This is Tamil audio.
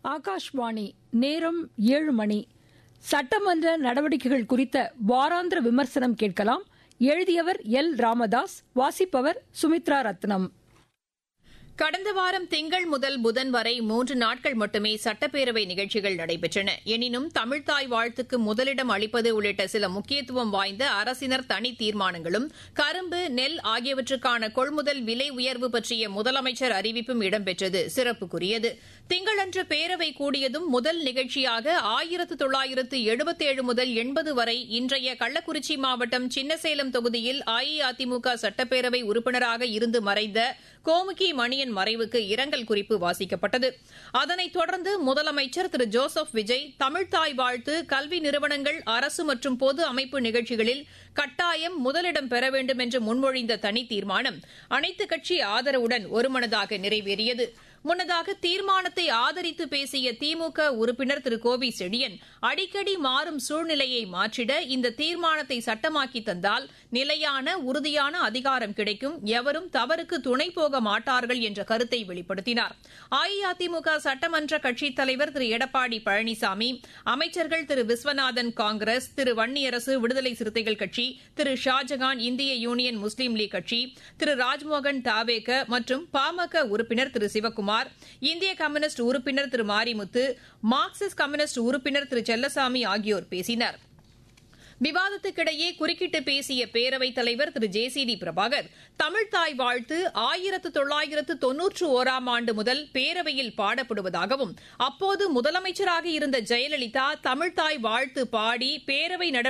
ஆகாஷ்வாணி நேரம் ஏழு மணி சட்டமன்ற நடவடிக்கைகள் குறித்த வாராந்திர விமர்சனம் கேட்கலாம் எழுதியவர் எல் ராமதாஸ் வாசிப்பவர் சுமித்ரா ரத்னம் கடந்த வாரம் திங்கள் முதல் புதன் வரை மூன்று நாட்கள் மட்டுமே சட்டப்பேரவை நிகழ்ச்சிகள் நடைபெற்றன எனினும் தமிழ்தாய் வாழ்த்துக்கு முதலிடம் அளிப்பது உள்ளிட்ட சில முக்கியத்துவம் வாய்ந்த அரசினர் தனி தீர்மானங்களும் கரும்பு நெல் ஆகியவற்றுக்கான கொள்முதல் விலை உயர்வு பற்றிய முதலமைச்சர் அறிவிப்பும் இடம்பெற்றது சிறப்புக்குரியது திங்களன்று பேரவை கூடியதும் முதல் நிகழ்ச்சியாக ஆயிரத்து தொள்ளாயிரத்து எழுபத்தேழு முதல் எண்பது வரை இன்றைய கள்ளக்குறிச்சி மாவட்டம் சின்னசேலம் தொகுதியில் அஇஅதிமுக சட்டப்பேரவை உறுப்பினராக இருந்து மறைந்த கோமுகி மணியன் மறைவுக்கு இரங்கல் குறிப்பு வாசிக்கப்பட்டது அதனைத் தொடர்ந்து முதலமைச்சர் திரு ஜோசப் விஜய் தமிழ்தாய் வாழ்த்து கல்வி நிறுவனங்கள் அரசு மற்றும் பொது அமைப்பு நிகழ்ச்சிகளில் கட்டாயம் முதலிடம் பெற வேண்டும் என்று முன்மொழிந்த தனி தீர்மானம் அனைத்துக் கட்சி ஆதரவுடன் ஒருமனதாக நிறைவேறியது முன்னதாக தீர்மானத்தை ஆதரித்து பேசிய திமுக உறுப்பினர் திரு கோவி செழியன் அடிக்கடி மாறும் சூழ்நிலையை மாற்றிட இந்த தீர்மானத்தை சட்டமாக்கி தந்தால் நிலையான உறுதியான அதிகாரம் கிடைக்கும் எவரும் தவறுக்கு துணை போக மாட்டார்கள் என்ற கருத்தை வெளிப்படுத்தினார் அஇஅதிமுக சட்டமன்ற கட்சித் தலைவர் திரு எடப்பாடி பழனிசாமி அமைச்சர்கள் திரு விஸ்வநாதன் காங்கிரஸ் திரு வன்னியரசு விடுதலை சிறுத்தைகள் கட்சி திரு ஷாஜகான் இந்திய யூனியன் முஸ்லீம் லீக் கட்சி திரு ராஜ்மோகன் தாவேக மற்றும் பாமக உறுப்பினர் திரு சிவக்குமார் இந்திய கம்யூனிஸ்ட் உறுப்பினர் திரு மாரிமுத்து மார்க்சிஸ்ட் கம்யூனிஸ்ட் உறுப்பினர் திரு செல்லசாமி ஆகியோர் பேசினர் விவாதத்துக்கிடையே குறுக்கிட்டு பேசிய பேரவைத் தலைவர் திரு ஜே சி டி பிரபாகர் தமிழ்தாய் வாழ்த்து ஆயிரத்து தொள்ளாயிரத்து தொன்னூற்று ஓராம் ஆண்டு முதல் பேரவையில் பாடப்படுவதாகவும் அப்போது முதலமைச்சராக இருந்த ஜெயலலிதா தமிழ்தாய் வாழ்த்து பாடி பேரவை